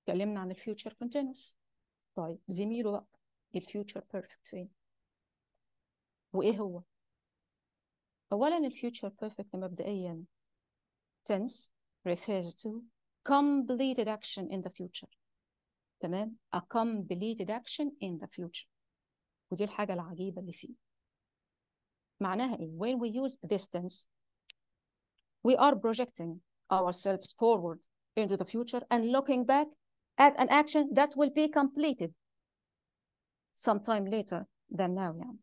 اتكلمنا عن الفيوتشر كونتينوس طيب زميله بقى الفيوتشر بيرفكت فين وايه هو اولا الفيوتشر بيرفكت مبدئيا tense refers to completed action in the future تمام a completed action in the future ودي الحاجة العجيبة اللي فيه معناها ايه when we use this tense we are projecting ourselves forward into the future and looking back at an action that will be completed sometime later than now يعني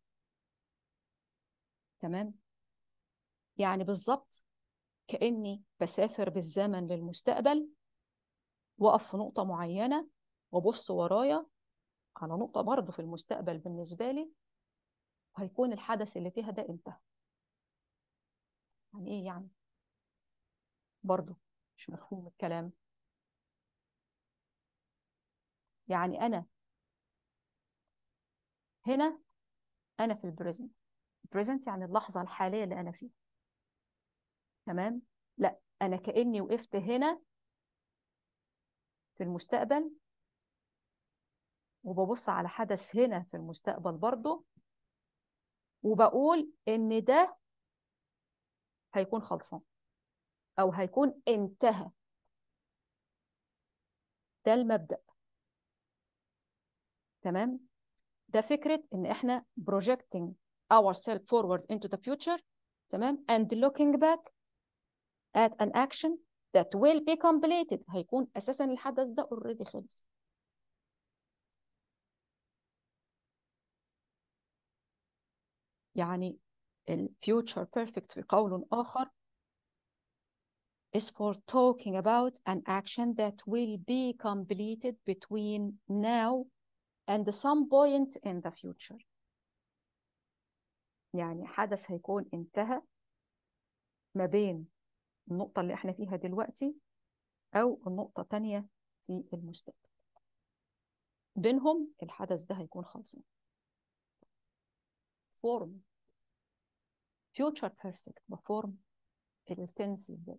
تمام يعني بالظبط كأني بسافر بالزمن للمستقبل وأقف في نقطة معينة وأبص ورايا على نقطة برضه في المستقبل بالنسبة لي وهيكون الحدث اللي فيها ده انتهى يعني إيه يعني برضه مش مفهوم الكلام يعني أنا هنا أنا في البريزنت البريزنت يعني اللحظة الحالية اللي أنا فيها تمام لا أنا كأني وقفت هنا في المستقبل وببص على حدث هنا في المستقبل برضه وبقول إن ده هيكون خلصان أو هيكون انتهى ده المبدأ تمام ده فكرة إن إحنا projecting ourselves forward into the future تمام and looking back at an action that will be completed هيكون أساسا الحدث ده already خلص يعني ال future perfect في قول آخر is for talking about an action that will be completed between now and some point in the future يعني حدث هيكون انتهى ما بين النقطة اللي احنا فيها دلوقتي أو النقطة تانية في المستقبل بينهم الحدث ده هيكون خلصان فورم future perfect بفورم التنس ازاي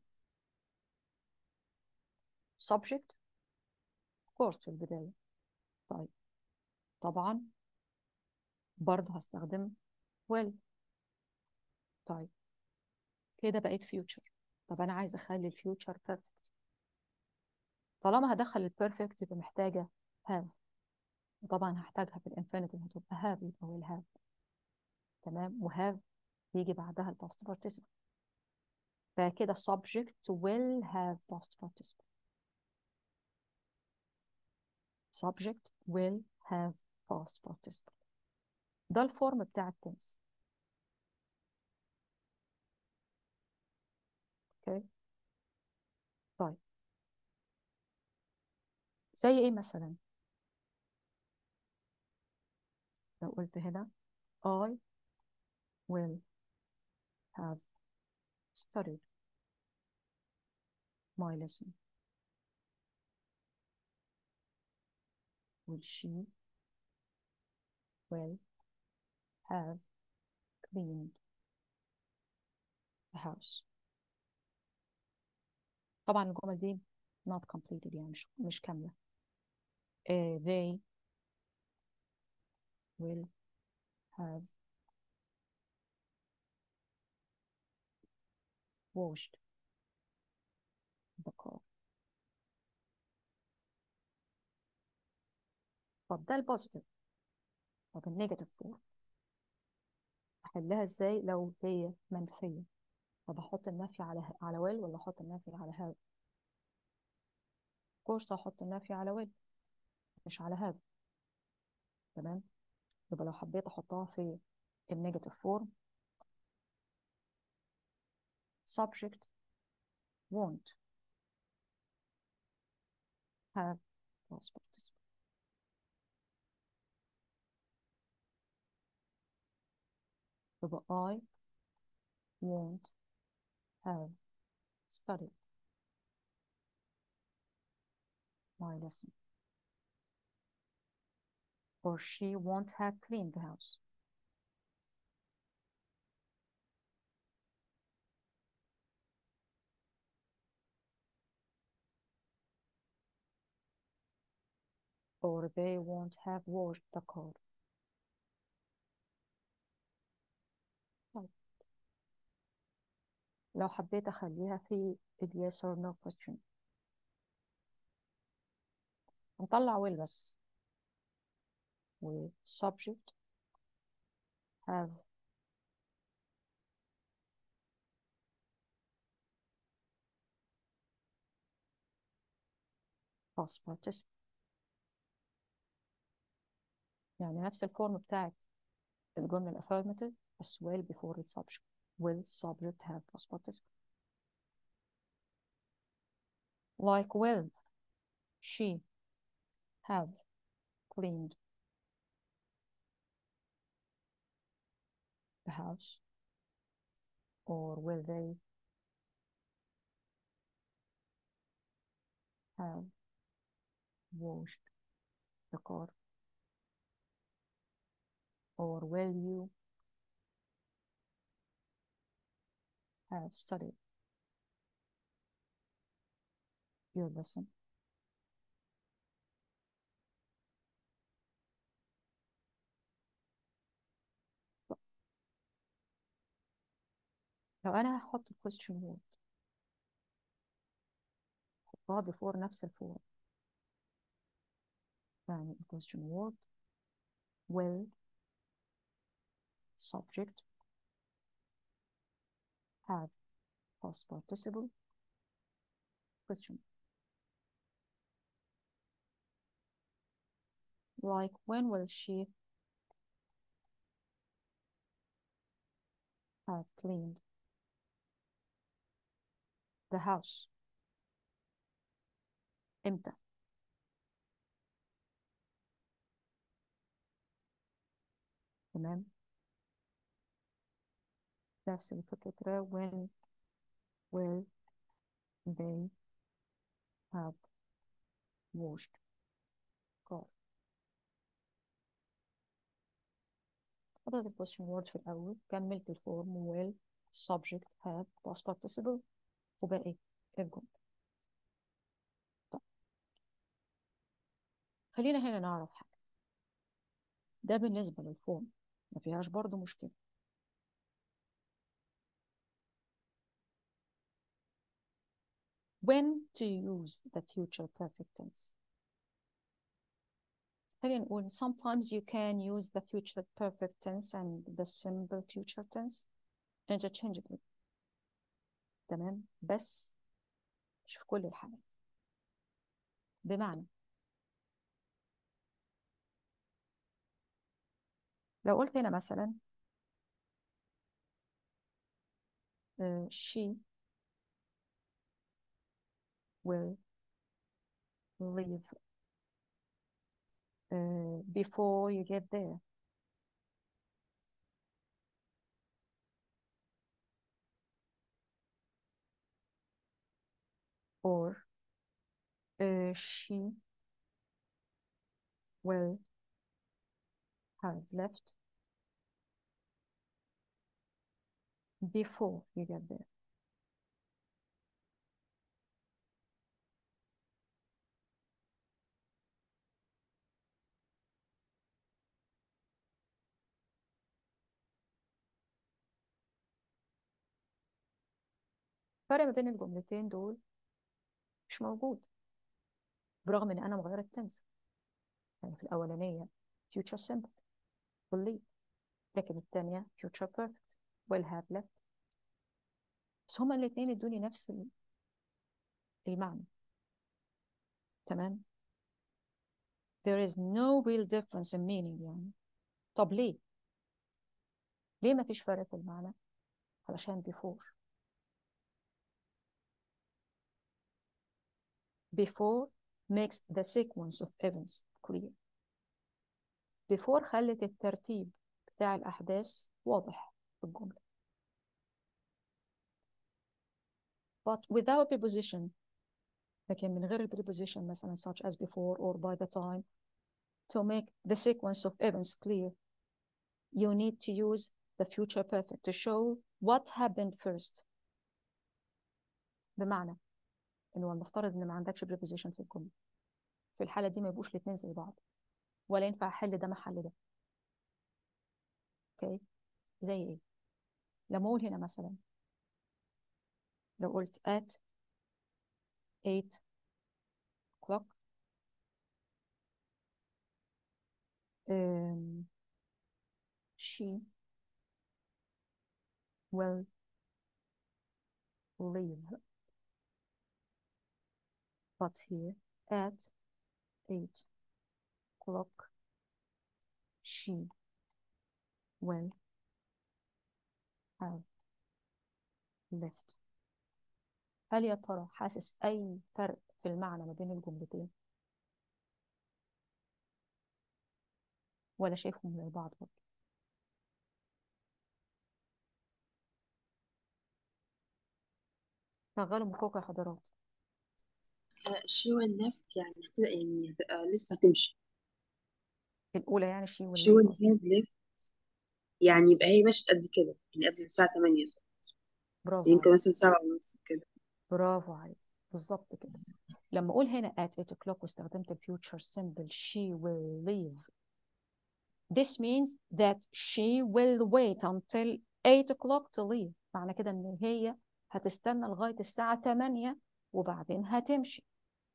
subject of course في البداية طيب طبعا برضه هستخدم will طيب كده بقيت future طب أنا عايزة أخلي الفيوتشر perfect طالما هدخل البيرفكت يبقى محتاجة have وطبعا هحتاجها في الانفينيتيف هتبقى have يبقى will have تمام وهاف يجي بعدها الباست participle فكده subject will have past participle subject will have past participle ده الفورم بتاع التنس اوكي طيب زي ايه مثلا لو قلت هنا I will have studied my lesson will she will have cleaned the house طبعا الجمل دي not completed يعني مش مش كاملة uh, they will have washed the car طب ده البوزيتيف طب النيجاتيف فور احلها ازاي لو هي منفية طب احط النفي على على ويل ولا احط النفي على هاف كورس احط النفي على ويل مش على هاف تمام يبقى لو حبيت احطها في النيجاتيف فورم subject won't have past participle يبقى I won't have studied my lesson or she won't have cleaned the house or they won't have washed the car طيب. لو حبيت أخليها في ال yes or no question نطلع will بس و subject have past participle يعني نفس الفورم بتاعت الجملة الأفيرماتيف بس will before its subject will subject have past participle like will she have cleaned the house or will they have washed the car or will you have studied your lesson لو أنا هحط question word أحطها before نفس الفورم يعني question word will subject have past participle question like when will she have cleaned the house امتى تمام نفس الفكرة when will they have washed car حطيت ال question word في الأول كملت الفورم will subject have past participle وباقي الجملة طيب خلينا هنا نعرف حاجة ده بالنسبة للفورم ما فيهاش برضو مشكلة when to use the future perfect tense خلينا نقول sometimes you can use the future perfect tense and the simple future tense interchangeably تمام بس مش في كل الحالات بمعنى لو قلت هنا مثلا uh, she will leave uh, before you get there or uh, she will have left before you get there الفرق ما بين الجملتين دول مش موجود برغم ان انا مغيره التنس يعني في الاولانيه future simple will leave لكن الثانيه future perfect will have left بس هما الاثنين ادوني نفس ال- المعنى تمام there is no real difference in meaning يعني طب ليه ليه ما فيش فرق في المعنى علشان before before makes the sequence of events clear before خلت الترتيب بتاع الأحداث واضح في الجملة but without preposition لكن من غير preposition مثلا such as before or by the time to make the sequence of events clear you need to use the future perfect to show what happened first بمعنى انه المفترض ان ما عندكش preposition في الجمله في الحالة دي ما يبقوش الاتنين زي بعض ولا ينفع احل ده محل ده اوكي زي ايه لما اقول هنا مثلا لو قلت at 8 o'clock um, she will leave but here at 8 o'clock she will have left هل يا ترى حاسس أي فرق في المعنى ما بين الجملتين ولا شايفهم زي بعض برضه شغلوا مخكم يا حضرات شي والليفت يعني هتبقى يعني هتبقى لسه هتمشي الأولى يعني she will شي leave ويل أصلا هاف ليفت يعني يبقى هي مشت قد كده يعني قبل الساعة 8 مثلا برافو يمكن عليك مثلا سبعة ونص كده برافو عليك بالظبط كده لما أقول هنا at 8 o'clock واستخدمت ال future simple she will leave This means that she will wait until 8 o'clock to leave معنى كده ان هي هتستنى لغاية الساعة 8 وبعدين هتمشي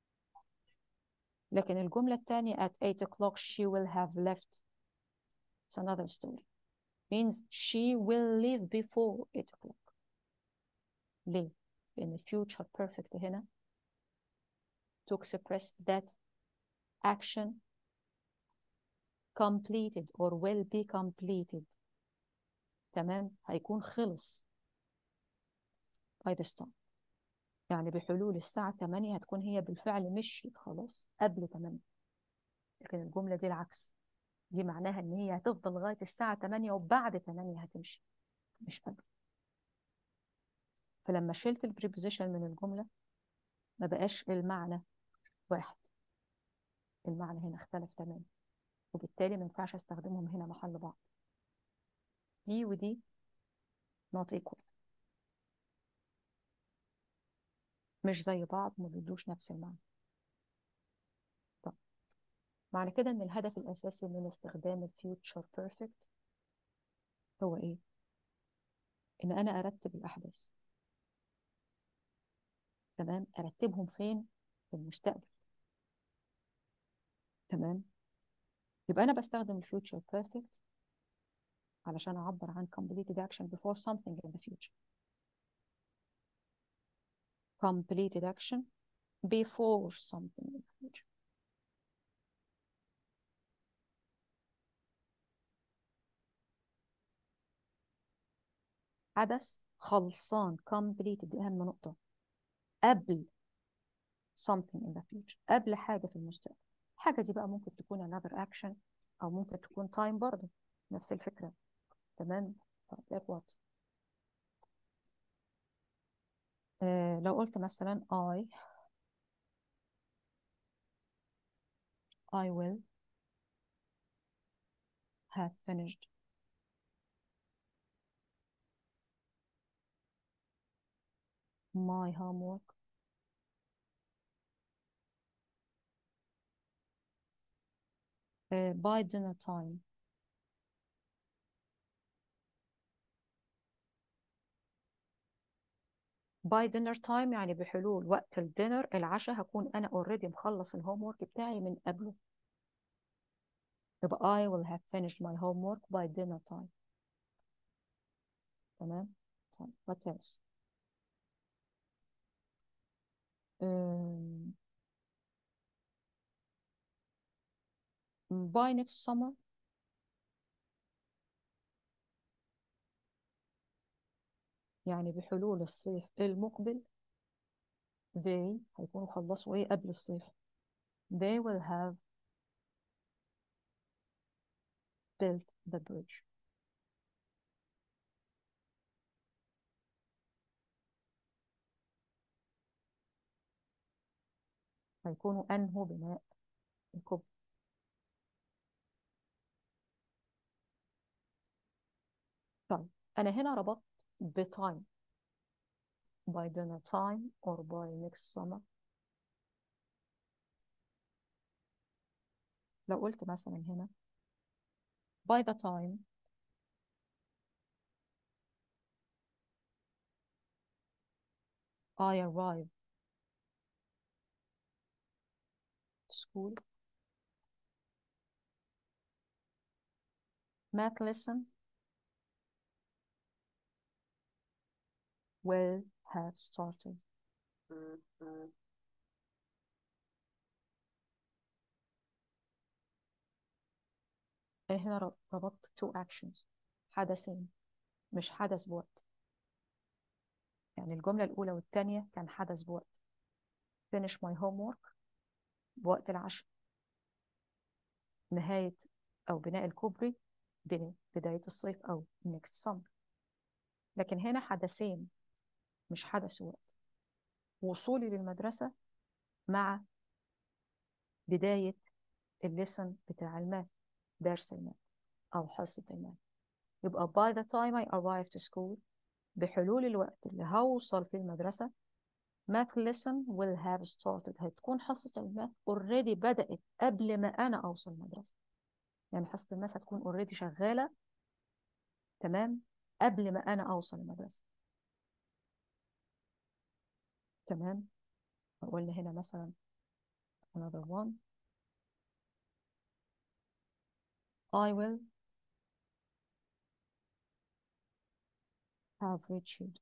لكن الجملة الثانية at 8 o'clock she will have left it's another story means she will leave before 8 o'clock ليه؟ لأن future perfect هنا to express that action completed or will be completed تمام هيكون خلص by this time يعني بحلول الساعة 8 هتكون هي بالفعل مشيت خلاص قبل 8 لكن الجملة دي العكس دي معناها ان هي هتفضل لغاية الساعة 8 وبعد 8 هتمشي مش قبل فلما شلت البريبوزيشن من الجملة ما بقاش المعنى واحد المعنى هنا اختلف تماما وبالتالي ما ينفعش استخدمهم هنا محل بعض دي ودي not equal مش زي بعض ما بيدوش نفس المعنى طب معنى كده ان الهدف الاساسي من استخدام الفيوتشر بيرفكت هو ايه ان انا ارتب الاحداث تمام ارتبهم فين في المستقبل تمام يبقى انا بستخدم الفيوتشر بيرفكت علشان اعبر عن completed action before something in the future completed action before something in the future حدث خلصان completed دي أهم نقطة قبل something in the future قبل حاجة في المستقبل الحاجة دي بقى ممكن تكون another action أو ممكن تكون time برضه نفس الفكرة تمام طيب like what آه لو قلت مثلا I I will have finished my homework uh, by dinner time by dinner time يعني بحلول وقت الدينر العشاء هكون أنا already مخلص الهوم ورك بتاعي من قبله يبقى I will have finished my homework by dinner time تمام طيب what else um, by next summer يعني بحلول الصيف المقبل they هيكونوا خلصوا ايه قبل الصيف they will have built the bridge هيكونوا أنهوا بناء الكوبري طيب أنا هنا ربطت بتايم by dinner time or by next summer لو قلت مثلا هنا by the time I arrive to school math lesson will have started مم. مم. أنا هنا رب- ربطت two actions حدثين مش حدث بوقت يعني الجملة الأولى والتانية كان حدث بوقت finish my homework بوقت العشاء نهاية أو بناء الكوبري بن- بداية الصيف أو next summer لكن هنا حدثين مش حدث وقت وصولي للمدرسة مع بداية الليسن بتاع الماث درس الماث أو حصة الماث يبقى by the time I arrive to school بحلول الوقت اللي هوصل في المدرسة math lesson will have started هتكون حصة الماث already بدأت قبل ما أنا أوصل المدرسة يعني حصة الماث هتكون already شغالة تمام قبل ما أنا أوصل المدرسة تمام قلنا هنا مثلا another one I will have reached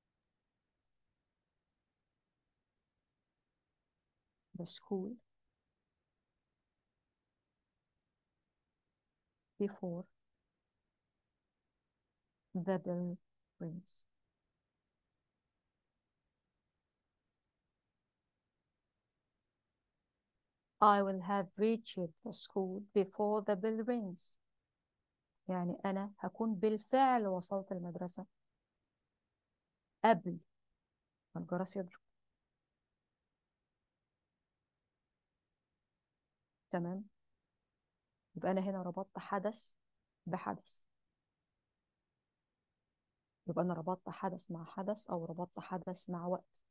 the school before the bell rings. I will have reached the school before the bell rings. يعني أنا هكون بالفعل وصلت المدرسة قبل ما الجرس يضرب تمام يبقى أنا هنا ربطت حدث بحدث يبقى أنا ربطت حدث مع حدث أو ربطت حدث مع وقت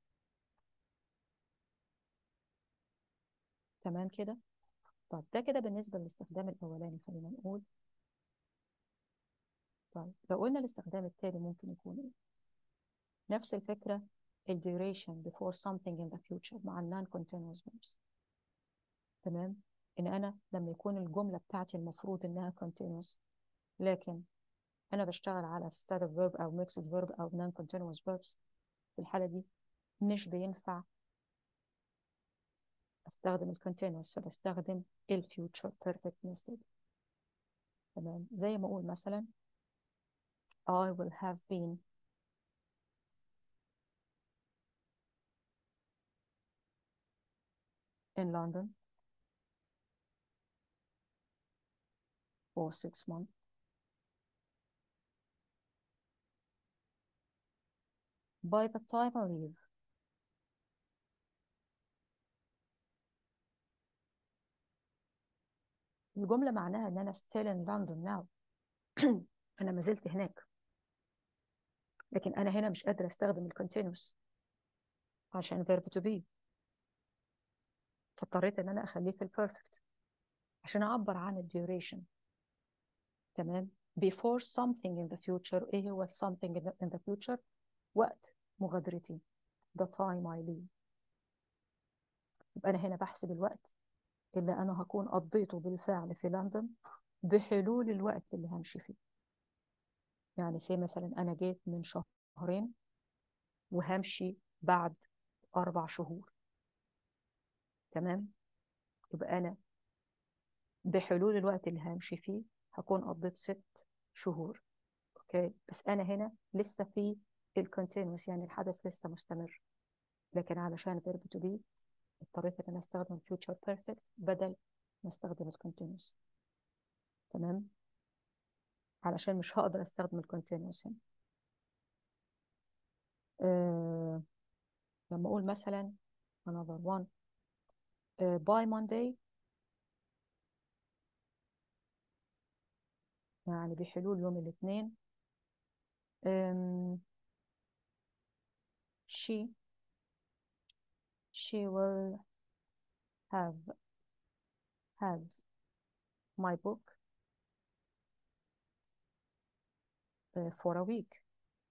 تمام كده طب ده كده بالنسبة للاستخدام الأولاني خلينا نقول طيب لو قلنا الاستخدام التالي ممكن يكون إيه؟ نفس الفكرة ال duration before something in the future مع ال non-continuous verbs تمام إن أنا لما يكون الجملة بتاعتي المفروض إنها continuous لكن أنا بشتغل على stative verb أو mixed verb أو non-continuous verbs في الحالة دي مش بينفع أستخدم ال continuous فبستخدم ال future perfect instead تمام زي ما أقول مثلا I will have been in London for six months. By the time I leave, الجملة معناها إن أنا still in London now. أنا ما زلت هناك. لكن أنا هنا مش قادرة أستخدم ال continuous عشان verb to be. فاضطريت إن أنا أخليه في ال perfect عشان أعبر عن ال duration. تمام؟ Before something in the future إيه هو something in the, in the future؟ وقت مغادرتي. The time I leave. يبقى أنا هنا بحسب الوقت اللي أنا هكون قضيته بالفعل في لندن بحلول الوقت اللي همشي فيه. يعني سي مثلا أنا جيت من شهرين وهمشي بعد أربع شهور تمام يبقى أنا بحلول الوقت اللي همشي فيه هكون قضيت ست شهور أوكي بس أنا هنا لسه في الكونتينوس يعني الحدث لسه مستمر لكن علشان verb to be اضطريت إن أنا أستخدم future perfect بدل ما أستخدم الكونتينوس تمام علشان مش هقدر أستخدم الكونتينوس هنا أه لما أقول مثلا another one uh, by Monday يعني بحلول يوم الاثنين um, she she will have had my book uh, for a week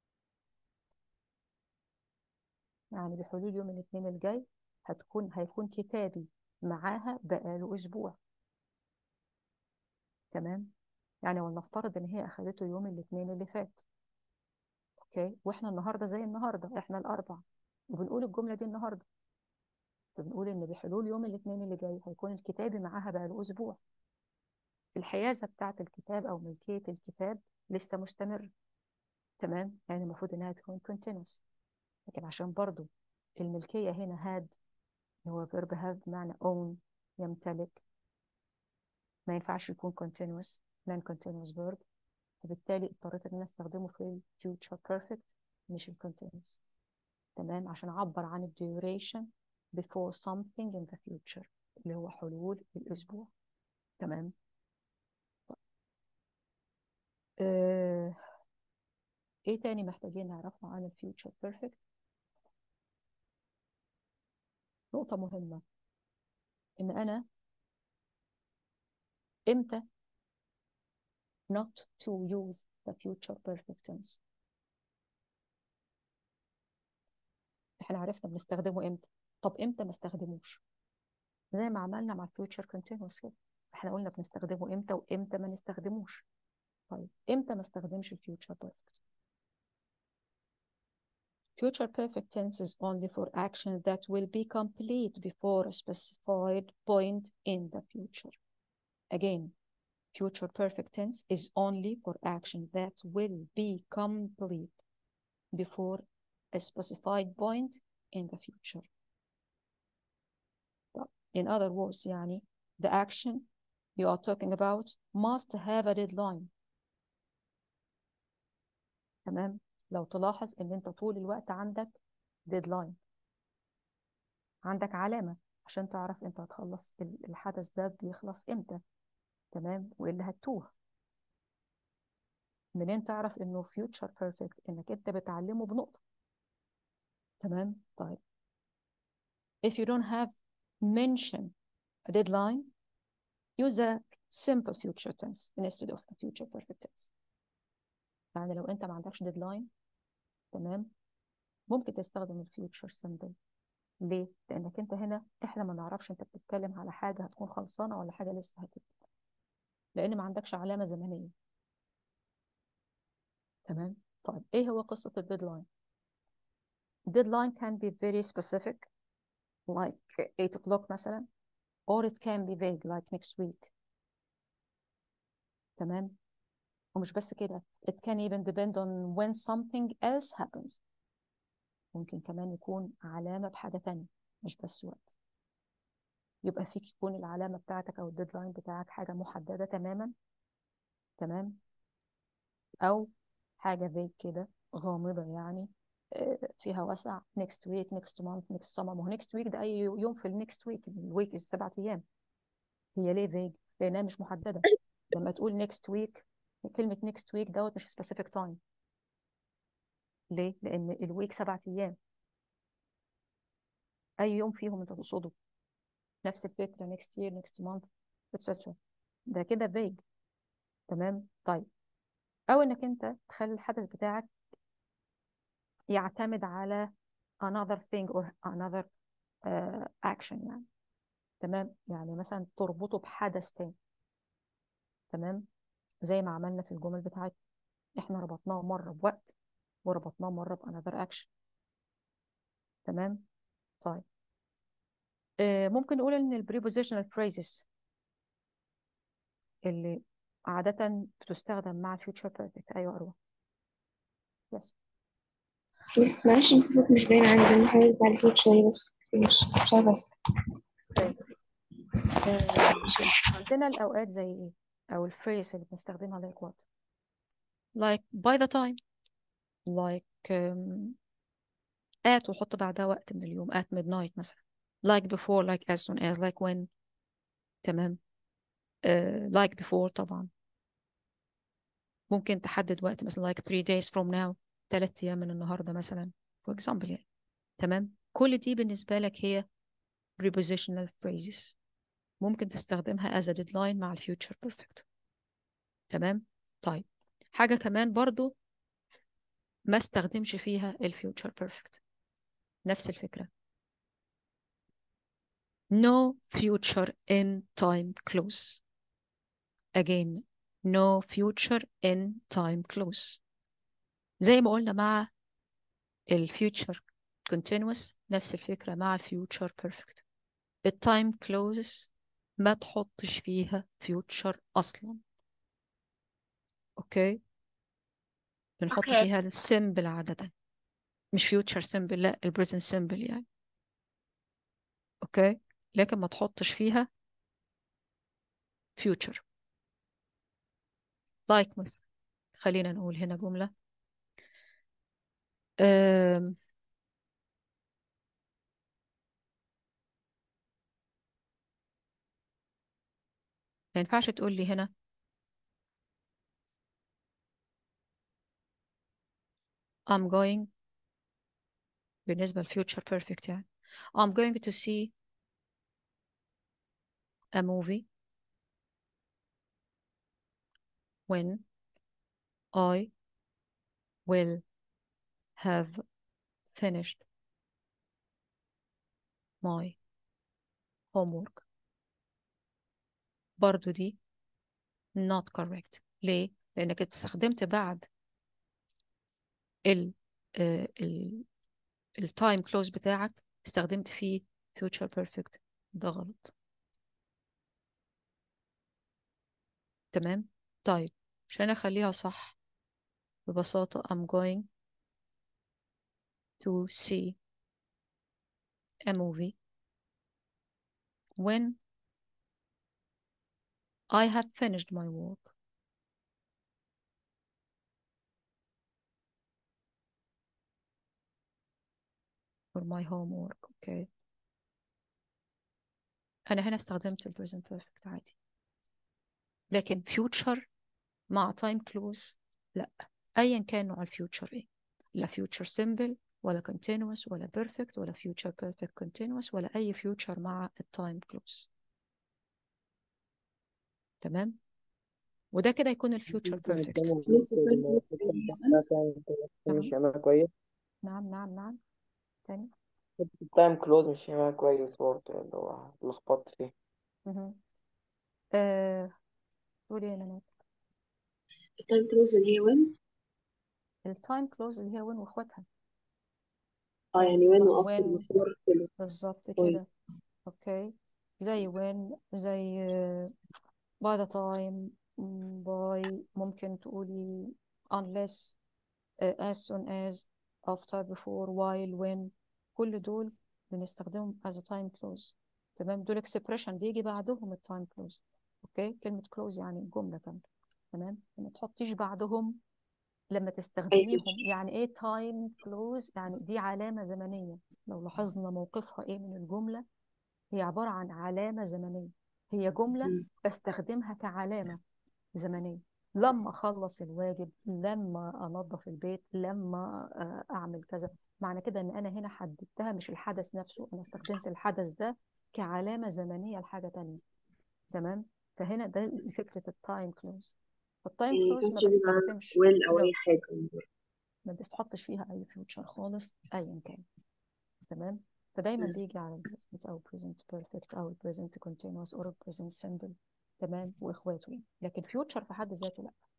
يعني بحلول يوم الاثنين الجاي هتكون هيكون كتابي معاها بقاله أسبوع تمام يعني ولنفترض إن هي أخدته يوم الاثنين اللي فات أوكي وإحنا النهاردة زي النهاردة إحنا الأربع وبنقول الجملة دي النهاردة بنقول إن بحلول يوم الاثنين اللي جاي هيكون الكتابي معاها بقاله أسبوع الحيازة بتاعة الكتاب أو ملكية الكتاب لسه مستمر تمام يعني المفروض إنها تكون continuous لكن عشان برضو الملكية هنا had اللي هو verb have بمعنى own يمتلك ما ينفعش يكون continuous non continuous verb فبالتالي اضطريت ان انا استخدمه في ال future perfect مش ال continuous تمام عشان اعبر عن ال duration before something in the future اللي هو حلول الاسبوع تمام آه، ايه تاني محتاجين نعرفه عن ال future perfect نقطة مهمة ان انا امتى not to use the future perfect tense احنا عرفنا بنستخدمه امتى طب امتى ما استخدموش زي ما عملنا مع future continuous كده احنا قلنا بنستخدمه امتى وامتى ما نستخدموش طيب امتى ما استخدمش ال future perfect Future perfect tense is only for actions that will be complete before a specified point in the future. Again, future perfect tense is only for action that will be complete before a specified point in the future. طب, In other words, يعني the action you are talking about must have a deadline. تمام؟ لو تلاحظ ان انت طول الوقت عندك ديدلاين عندك علامة عشان تعرف انت هتخلص ال- الحدث ده بيخلص امتى تمام والا هتتوه منين تعرف انه future perfect انك انت بتعلمه بنقطة تمام طيب if you don't have mention a deadline use a simple future tense instead of a future perfect tense يعني لو انت ما عندكش ديدلاين تمام ممكن تستخدم الفيوتشر سيمبل ليه؟ لأنك أنت هنا إحنا ما نعرفش أنت بتتكلم على حاجة هتكون خلصانة ولا حاجة لسه هتبدأ لأن ما عندكش علامة زمنية تمام؟ طيب إيه هو قصة الديدلاين؟ deadline can be very specific like 8 o'clock مثلا or it can be vague like next week تمام؟ ومش بس كده it can even depend on when something else happens ممكن كمان يكون علامة بحاجة تانية مش بس وقت يبقى فيك يكون العلامة بتاعتك أو الديدلاين بتاعك حاجة محددة تماما تمام أو حاجة فيك كده غامضة يعني آه، فيها وسع next week next month next summer ما هو next week ده أي يوم في ال next week الويك سبعة أيام هي ليه فيج؟ لأنها مش محددة لما تقول next week كلمة next week دوت مش specific time ليه؟ لأن الويك سبعة أيام أي يوم فيهم أنت تقصده نفس الفكرة next year next month etc ده كده vague تمام طيب أو إنك أنت تخلي الحدث بتاعك يعتمد على another thing or another uh, action يعني تمام يعني مثلا تربطه بحدث تاني تمام زي ما عملنا في الجمل بتاعتنا احنا ربطناه مرة بوقت وربطناه مرة بانذر اكشن تمام طيب آه ممكن نقول ان البريبوزيشنال phrases اللي عادة بتستخدم مع الفيوتشر بيرفكت ايوه اروى يس بس معلش انت صوت مش باين عندي محاول تعلي صوت شوية بس مش مش عارفة اسمع آه عندنا الاوقات زي ايه او الفريز اللي بنستخدمها like what like by the time like um, at وحط بعدها وقت من اليوم at midnight مثلا like before like as soon as like when تمام uh, like before طبعا ممكن تحدد وقت مثلا like three days from now ثلاث أيام من النهاردة مثلا for example يعني تمام كل دي بالنسبة لك هي prepositional phrases ممكن تستخدمها as a deadline مع ال future perfect تمام طيب حاجة كمان برضو ما استخدمش فيها ال future perfect نفس الفكرة no future in time close again no future in time close زي ما قلنا مع ال future continuous نفس الفكرة مع ال future perfect ال time closes ما تحطش فيها future أصلا أوكي بنحط اوكي فيها السيمبل عادة مش future simple لا ال present simple يعني أوكي لكن ما تحطش فيها future like مثلا خلينا نقول هنا جملة أم، ما ينفعش تقول لي هنا I'm going بالنسبة ل future perfect يعني I'm going to see a movie when I will have finished my homework برضو دي not correct ليه؟ لأنك استخدمت بعد ال آه، ال التايم كلوز بتاعك استخدمت فيه future perfect ده غلط تمام طيب عشان أخليها صح ببساطة I'm going to see a movie when I have finished my work or my homework okay أنا هنا استخدمت ال present perfect عادي لكن future مع time close لا أيا كان نوع ال future إيه لا future simple ولا continuous ولا perfect ولا future perfect continuous ولا أي future مع ال time close تمام وده كده يكون ال future perfect لسه time close نعم مش يعملها كويس نعم نعم نعم تاني التايم كلوز مش يعملها كويس برضه اللي هو لخبطت فيه مهم. آه قولي يا نانات التايم كلوز اللي هي وين التايم كلوز اللي هي وين واخواتها اه يعني يعني وين صباح وافتر وين وفور كله بالظبط طيب كده اوكي زي when زي uh, by the time mm, by ممكن تقولي unless uh, as soon as after before while when كل دول بنستخدمهم as a time clause تمام دول expression بيجي بعدهم ال time clause اوكي كلمة clause يعني جملة كاملة تمام ما تحطيش بعدهم لما اي تستخدميهم فيتشر يعني ايه time close يعني دي علامة زمنية لو لاحظنا موقفها ايه من الجملة هي عبارة عن علامة زمنية هي جملة بستخدمها كعلامة زمنية لما أخلص الواجب لما أنظف البيت لما آه، أعمل كذا معنى كده إن أنا هنا حددتها مش الحدث نفسه أنا استخدمت الحدث ده كعلامة زمنية لحاجة تانية تمام فهنا ده فكرة التايم كلوز التايم يعني كلوز ما مينفعش يجي معاه بستخدمش وين او لا اي حاجة من دول. ما بتحطش فيها أي فيوتشر خالص أيا كان تمام فدايما مم. بيجي على ال present أو present perfect أو ال present continuous أو ال present simple تمام وإخواته يعني لكن future في حد ذاته لا